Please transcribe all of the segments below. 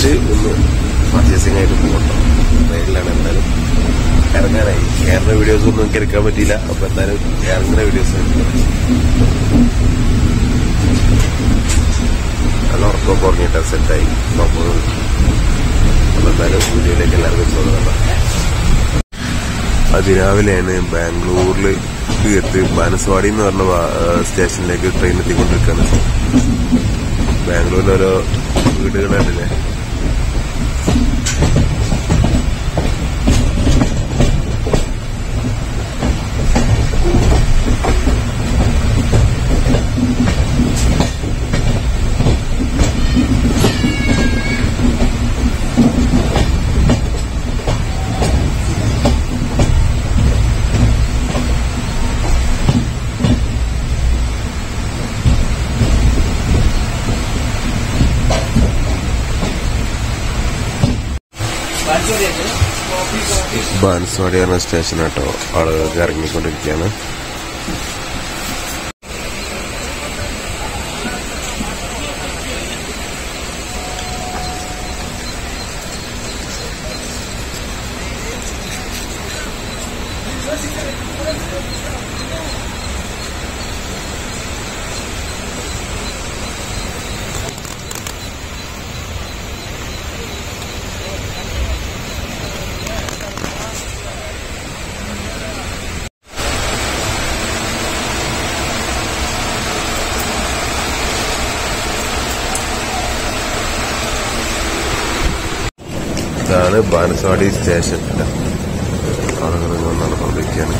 എന്നിട്ട് ഒന്ന് പർച്ചേസിംഗ് ആയിട്ട് പോകട്ടോ ട്രെയിനിലാണ് എന്തായാലും ഇറങ്ങാനായി കയറുന്ന വീഡിയോസ് ഒന്നും എനിക്ക് എടുക്കാൻ പറ്റിയില്ല അപ്പൊ എന്തായാലും ഇറങ്ങുന്ന വീഡിയോസ് നല്ല ഉറക്കം കുറഞ്ഞിട്ട് സെറ്റായി അപ്പോൾ എന്തായാലും വീഡിയോയിലേക്ക് എല്ലാവർക്കും സ്വാഗതം അതിരാവിലെയാണ് ബാംഗ്ലൂരിൽ എത്തി ബാനസ്വാടി എന്ന് പറഞ്ഞ വാ- ഏഹ് സ്റ്റേഷനിലേക്ക് ട്രെയിൻ എത്തിക്കൊണ്ടിരിക്കുകയാണ് ബാംഗ്ലൂരിൽ ഓരോ വീടുകളുണ്ടല്ലേ ബാനസ്വാടി പറഞ്ഞ സ്റ്റേഷനാട്ടോ ആളുകൾക്ക് ഇറങ്ങിക്കൊണ്ടിരിക്കുകയാണ് ഇതാണ് ബാനസ്വാടി സ്റ്റേഷൻ ആളുകൾ ഇങ്ങനെ നടന്നുകൊണ്ടിരിക്കുകയാണ്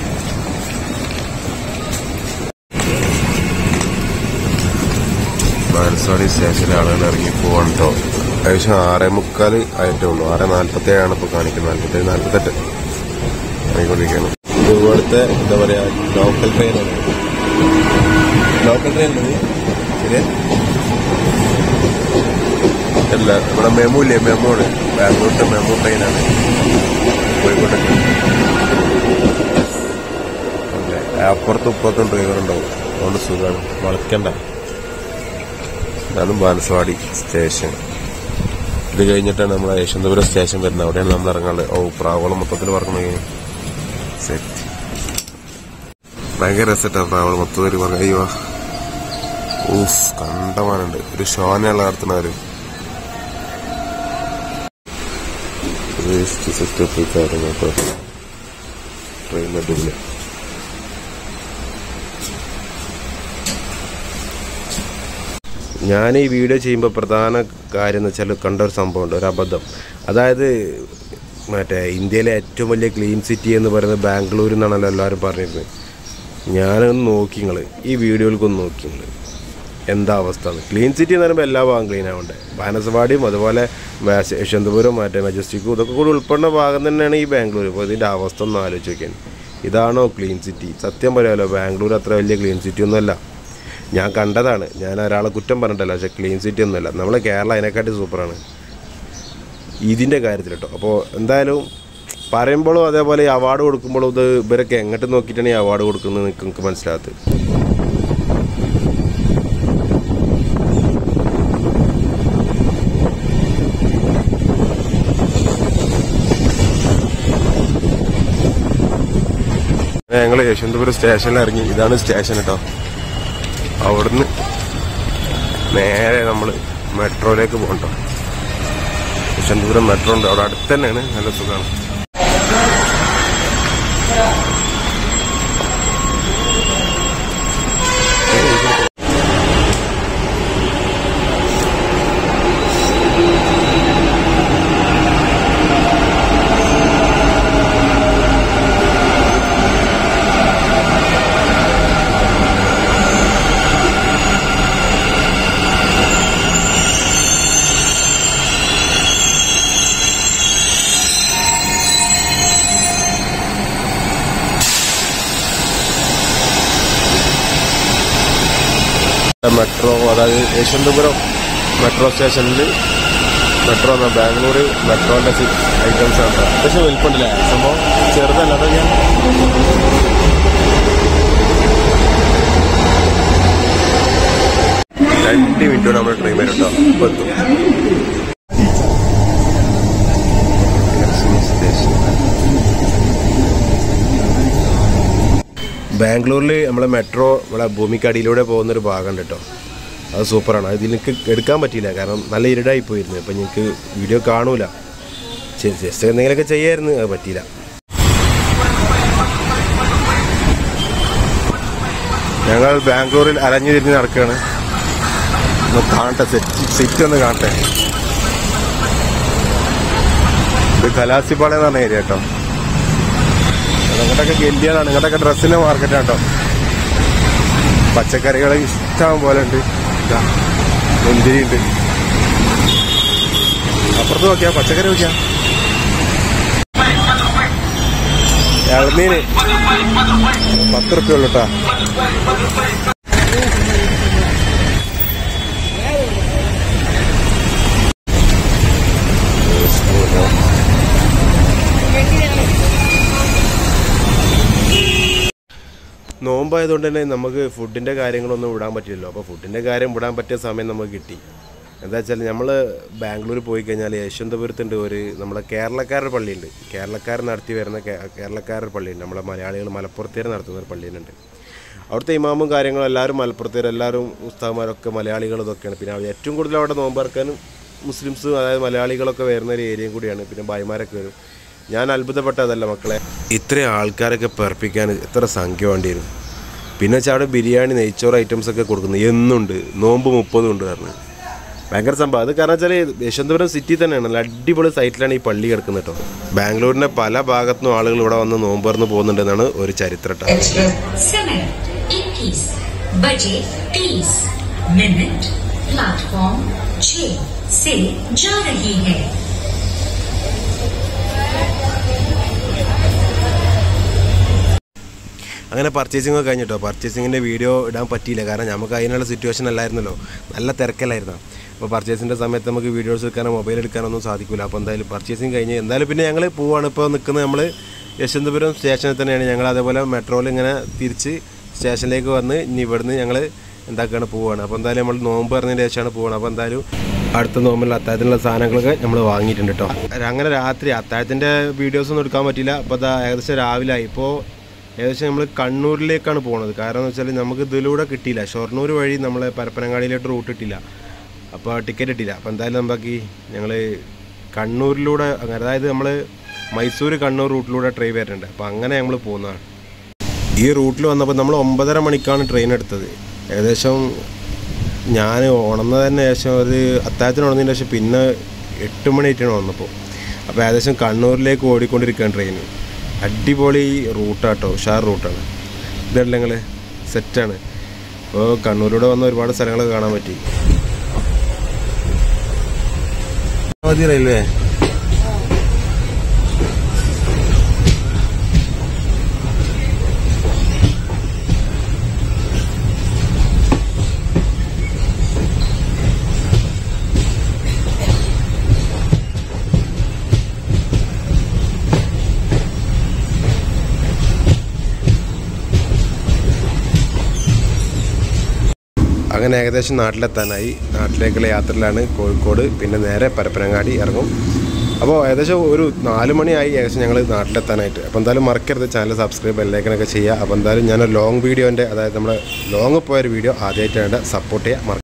ബാനസ്വാടി സ്റ്റേഷനിൽ ആളുകൾ ഇറങ്ങി പോവാണ് കേട്ടോ ഏകദേശം ആറേ മുക്കാൽ ആയിട്ടേ ഉള്ളൂ ആറ് നാല്പത്തി ഏഴാണ് ഇപ്പോൾ കാണിക്കുന്നത് നാല്പത്തേഴ് നാല്പത്തെട്ട് ഇറങ്ങിക്കൊണ്ടിരിക്കുകയാണ് ഇത് ഇവിടുത്തെ എന്താ പറയാ ലോക്കൽ ട്രെയിനാണ് ലോക്കൽ ട്രെയിൻ ശരി അല്ല ഇവിടെ മെമു ഇല്ലേ മെമു ആണ് ബാംഗ്ലൂരിന്റെ മെമു ട്രെയിനാണ് കോഴിക്കോട്ടേക്ക് അല്ലേ അപ്പുറത്തും ഇപ്പുറത്തും ഡ്രൈവർ ഉണ്ടാവും അതുകൊണ്ട് സുഖമാണ് വളയ്ക്കണ്ട ഇതാണ് ബാനസ്വാടി സ്റ്റേഷൻ ഇത് കഴിഞ്ഞിട്ടാണ് നമ്മളെ യശന്തപുരം സ്റ്റേഷൻ വരുന്നത് അവിടെയാണ് നമ്മൾ ഇറങ്ങാനുള്ളത് ഓ പ്രാവളം മൊത്തത്തിൽ പറഞ്ഞു സെറ്റ് ഭയങ്കര രസട്ടാ പ്രാവളം മൊത്തത്തിൽ പറഞ്ഞു അയ്യോ ഊഫ് കണ്ടമാനുണ്ട് ഒരു ഷോനെയുള്ള നടത്തുന്നവര് വേസ്റ്റ് സെറ്റപ്പ് കാര്യങ്ങൾ കേട്ടോ ട്രെയിൻ അടിപൊളി ഞാൻ ഈ വീഡിയോ ചെയ്യുമ്പോൾ പ്രധാന കാര്യം എന്ന് വെച്ചാൽ കണ്ട ഒരു സംഭവമുണ്ട് ഒരു അബദ്ധം അതായത് മറ്റേ ഇന്ത്യയിലെ ഏറ്റവും വലിയ ക്ലീൻ സിറ്റി എന്ന് പറയുന്നത് ബാംഗ്ലൂർ എന്നാണല്ലോ എല്ലാവരും പറഞ്ഞിരുന്നത് ഞാനൊന്ന് നോക്കി നിങ്ങൾ ഈ വീഡിയോയിലേക്കൊന്ന് നോക്കി നിങ്ങൾ എന്താ അവസ്ഥ ക്ലീൻ സിറ്റി എന്ന് പറയുമ്പോൾ എല്ലാ ഭാഗം ക്ലീൻ ആവണ്ടേ ബാനസവാടിയും അതുപോലെ വാശ- യശ്വന്തപുരം മറ്റേ മജസ്റ്റിക്കും ഇതൊക്കെ കൂടി ഉൾപ്പെടുന്ന ഭാഗം തന്നെയാണ് ഈ ബാംഗ്ലൂർ ഇപ്പോൾ ഇതിൻ്റെ അവസ്ഥ ഒന്ന് ആലോചിച്ച് നോക്കിയാൽ ഇതാണോ ക്ലീൻ സിറ്റി സത്യം പറയാമല്ലോ ബാംഗ്ലൂർ അത്ര വലിയ ക്ലീൻ സിറ്റി ഒന്നുമല്ല ഞാൻ കണ്ടതാണ് ഞാൻ ഒരാളെ കുറ്റം പറഞ്ഞിട്ടല്ല പക്ഷേ ക്ലീൻ സിറ്റി ഒന്നുമല്ല നമ്മളെ കേരള അതിനെക്കാട്ടി സൂപ്പറാണ് ഇതിൻ്റെ കാര്യത്തിൽ കേട്ടോ അപ്പോൾ എന്തായാലും പറയുമ്പോഴും അതേപോലെ ഈ അവാർഡ് കൊടുക്കുമ്പോഴും ഇത് ഇവരൊക്കെ എങ്ങോട്ട് നോക്കിയിട്ടാണ് ഈ അവാർഡ് കൊടുക്കുന്നത് എനിക്ക് എനിക്ക് മനസ്സിലാകത്ത് ഞങ്ങൾ യശവന്തപുരം സ്റ്റേഷനിൽ ഇറങ്ങി ഇതാണ് സ്റ്റേഷൻ കേട്ടോ അവിടുന്ന് നേരെ നമ്മൾ മെട്രോയിലേക്ക് പോകണ്ടോ യശവന്തപുരം മെട്രോ ഉണ്ട് അവിടെ അടുത്ത് തന്നെയാണ് നല്ല സുഖമാണ് മെട്രോ അതായത് യശവന്തപുരം മെട്രോ സ്റ്റേഷനിൽ മെട്രോ എന്ന ബാംഗ്ലൂർ മെട്രോന്റെ ഐറ്റംസ് ആണ് അത്യാവശ്യം വലിപ്പമുണ്ടല്ലേ സംഭവം ചെറുതല്ല അതൊക്കെ രണ്ട് മിനിറ്റ് നമ്മൾ ട്രെയിൻ വരും കേട്ടോ ഇപ്പൊ എത്തും ബാംഗ്ലൂരിൽ നമ്മളെ മെട്രോ നമ്മളെ ഭൂമിക്കടിയിലൂടെ പോകുന്നൊരു ഭാഗമുണ്ട് കേട്ടോ അത് സൂപ്പറാണ് അത് എനിക്ക് എടുക്കാൻ പറ്റിയില്ല കാരണം നല്ല ഇരുടായി പോയിരുന്നു അപ്പം എനിക്ക് വീഡിയോ കാണൂല ജസ്റ്റ് എന്തെങ്കിലുമൊക്കെ ചെയ്യായിരുന്നു അത് പറ്റിയില്ല ഞങ്ങൾ ബാംഗ്ലൂരിൽ അലഞ്ഞു തിരിഞ്ഞ് നടക്കുകയാണ് ഒന്ന് കാണട്ടെ സെറ്റ് സിറ്റ് ഒന്ന് കാണട്ടെ ഇത് കലാസിപ്പാള എന്ന് പറഞ്ഞ ഏരിയ കേട്ടോ ഇങ്ങോട്ടൊക്കെ ഗല്ലികളാണ് ഇങ്ങോട്ടൊക്കെ ഡ്രസ്സിന്റെ മാർക്കറ്റാണ് കേട്ടോ പച്ചക്കറികൾ ഇഷ്ടം പോലെ ഉണ്ട് ഇതാ മുന്തിരി ഉണ്ട് അപ്പുറത്ത് നോക്കിയാ പച്ചക്കറി നോക്കിയാ ഇളനീന് പത്ത് റുപ്യ ഉള്ളു കേട്ടാ നോമ്പായതുകൊണ്ട് തന്നെ നമുക്ക് ഫുഡിൻ്റെ കാര്യങ്ങളൊന്നും വിടാൻ പറ്റില്ലല്ലോ അപ്പോൾ ഫുഡിൻ്റെ കാര്യം വിടാൻ പറ്റിയ സമയം നമുക്ക് കിട്ടി എന്താ വെച്ചാൽ നമ്മൾ ബാംഗ്ലൂർ പോയി കഴിഞ്ഞാൽ യശ്വന്തപുരത്തുണ്ട് ഒരു നമ്മളെ കേരളക്കാരുടെ പള്ളിയുണ്ട് കേരളക്കാർ നടത്തി വരുന്ന കേ- കേരളക്കാരുടെ പള്ളിയുണ്ട് നമ്മളെ മലയാളികൾ മലപ്പുറത്തേര് നടത്തുന്ന ഒരു പള്ളിയുണ്ട് അവിടുത്തെ ഇമാമും കാര്യങ്ങളും എല്ലാവരും മലപ്പുറത്തേര് എല്ലാവരും ഉസ്താവന്മാരൊക്കെ മലയാളികൾ ഇതൊക്കെയാണ് പിന്നെ അവിടെ ഏറ്റവും കൂടുതൽ അവിടെ നോമ്പറക്കാനും മുസ്ലിംസ് അതായത് മലയാളികളൊക്കെ വരുന്ന ഒരു ഏരിയയും കൂടിയാണ് പിന്നെ ഭായിമാരൊക്കെ വരും ഞാൻ അത്ഭുതപ്പെട്ടതല്ല മക്കളെ ഇത്രയും ആൾക്കാരൊക്കെ പെർപ്പിക്കാൻ എത്ര സംഖ്യ വേണ്ടി വരും പിന്നെ വെച്ചാൽ അവിടെ ബിരിയാണി നെയ്ച്ചോറ് ഐറ്റംസ് ഒക്കെ കൊടുക്കുന്നത് എന്നുണ്ട് നോമ്പ് മുപ്പതും ഉണ്ട് കാരണം ഭയങ്കര സംഭവം അത് കാരണം വെച്ചാൽ യശവന്തപുരം സിറ്റി തന്നെയാണ് നല്ല അടിപൊളി സൈറ്റിലാണ് ഈ പള്ളി കിടക്കുന്നത് കേട്ടോ ബാംഗ്ലൂരിന്റെ പല ഭാഗത്തുനിന്നും ആളുകൾ ഇവിടെ വന്ന് നോമ്പ് തുറന്ന് പോകുന്നുണ്ടെന്നാണ് ഒരു ചരിത്രം ട്ടോ. समय इक्कीस बजे तीस मिनट प्लेटफॉर्म छ से जा रही है അങ്ങനെ പർച്ചേസിംഗ് ഒക്കെ കഴിഞ്ഞിട്ടോ പർച്ചേസിങ്ങിൻ്റെ വീഡിയോ ഇടാൻ പറ്റിയില്ല കാരണം നമുക്ക് അതിനുള്ള സിറ്റുവേഷൻ അല്ലായിരുന്നല്ലോ നല്ല തിരക്കല്ലായിരുന്നു അപ്പോൾ പർച്ചേസിൻ്റെ സമയത്ത് നമുക്ക് വീഡിയോസ് എടുക്കാനോ മൊബൈൽ എടുക്കാനോ ഒന്നും സാധിക്കില്ല അപ്പോൾ എന്തായാലും പർച്ചേസിങ് കഴിഞ്ഞ് എന്തായാലും പിന്നെ ഞങ്ങൾ പോവാണ് ഇപ്പോൾ നിൽക്കുന്നത് നമ്മൾ യശവന്തപുരം സ്റ്റേഷനിൽ തന്നെയാണ് ഞങ്ങൾ അതേപോലെ മെട്രോയിൽ ഇങ്ങനെ തിരിച്ച് സ്റ്റേഷനിലേക്ക് വന്ന് ഇനി ഇവിടുന്ന് ഞങ്ങൾ എന്താക്കാണ് പോവാണ് അപ്പോൾ എന്തായാലും നമ്മൾ നോമ്പ് പറഞ്ഞതിന് ശേഷമാണ് പോവാണ് അപ്പോൾ എന്തായാലും അടുത്ത നോമ്പിൽ അത്താഴത്തിനുള്ള സാധനങ്ങളൊക്കെ നമ്മൾ വാങ്ങിയിട്ടുണ്ട് കേട്ടോ അങ്ങനെ രാത്രി അത്താഴത്തിൻ്റെ വീഡിയോസ് ഒന്നും എടുക്കാൻ പറ്റില്ല അപ്പോൾ അതാ ഏകദേശം രാവിലെ ആയി ഇപ്പോൾ ഏകദേശം നമ്മൾ കണ്ണൂരിലേക്കാണ് പോകുന്നത് കാരണം എന്ന് വെച്ചാൽ നമുക്ക് ഇതിലൂടെ കിട്ടിയില്ല ഷൊർണൂർ വഴി നമ്മളെ പരപ്പനങ്ങാടിയിലോട്ട് റൂട്ട് കിട്ടില്ല അപ്പോൾ ടിക്കറ്റ് കിട്ടില്ല അപ്പോൾ എന്തായാലും നമുക്ക് ഞങ്ങൾ കണ്ണൂരിലൂടെ അങ്ങനെ അതായത് നമ്മൾ മൈസൂർ കണ്ണൂർ റൂട്ടിലൂടെ ട്രെയിൻ വരുന്നുണ്ട് അപ്പോൾ അങ്ങനെ നമ്മൾ പോകുന്നതാണ് ഈ റൂട്ടിൽ വന്നപ്പോൾ നമ്മൾ ഒമ്പതര മണിക്കാണ് ട്രെയിൻ എടുത്തത് ഏകദേശം ഞാൻ ഉണർന്നത് തന്നെ ഏകദേശം ഒരു അത്താഴത്തിന് ഉണർന്നതിന് ശേഷം പിന്നെ എട്ട് മണിയായിട്ടാണ് വന്നപ്പോൾ അപ്പോൾ ഏകദേശം കണ്ണൂരിലേക്ക് ഓടിക്കൊണ്ടിരിക്കുകയാണ് ട്രെയിൻ അടിപൊളി റൂട്ടാട്ടോ ഉഷാർ റൂട്ടാണ് ഇതല്ല നിങ്ങൾ സെറ്റാണ് അപ്പോൾ കണ്ണൂരിലൂടെ വന്ന ഒരുപാട് സ്ഥലങ്ങളൊക്കെ കാണാൻ പറ്റി മതി റെയിൽവേ അങ്ങനെ ഏകദേശം നാട്ടിലെത്താനായി നാട്ടിലേക്കുള്ള യാത്രയിലാണ് കോഴിക്കോട് പിന്നെ നേരെ പരപ്പനങ്ങാടി ഇറങ്ങും അപ്പോൾ ഏകദേശം ഒരു നാല് മണിയായി ഏകദേശം ഞങ്ങൾ നാട്ടിലെത്താനായിട്ട് അപ്പോൾ എന്തായാലും മറക്കരുത് ചാനൽ സബ്സ്ക്രൈബ് ബെല്ലൈക്കനൊക്കെ ചെയ്യുക അപ്പോൾ എന്തായാലും ഞാൻ ലോങ് വീഡിയോൻ്റെ അതായത് നമ്മുടെ ലോങ് പോയൊരു വീഡിയോ ആദ്യമായിട്ടാണ് സപ്പോർട്ട് ചെയ്യുക മറ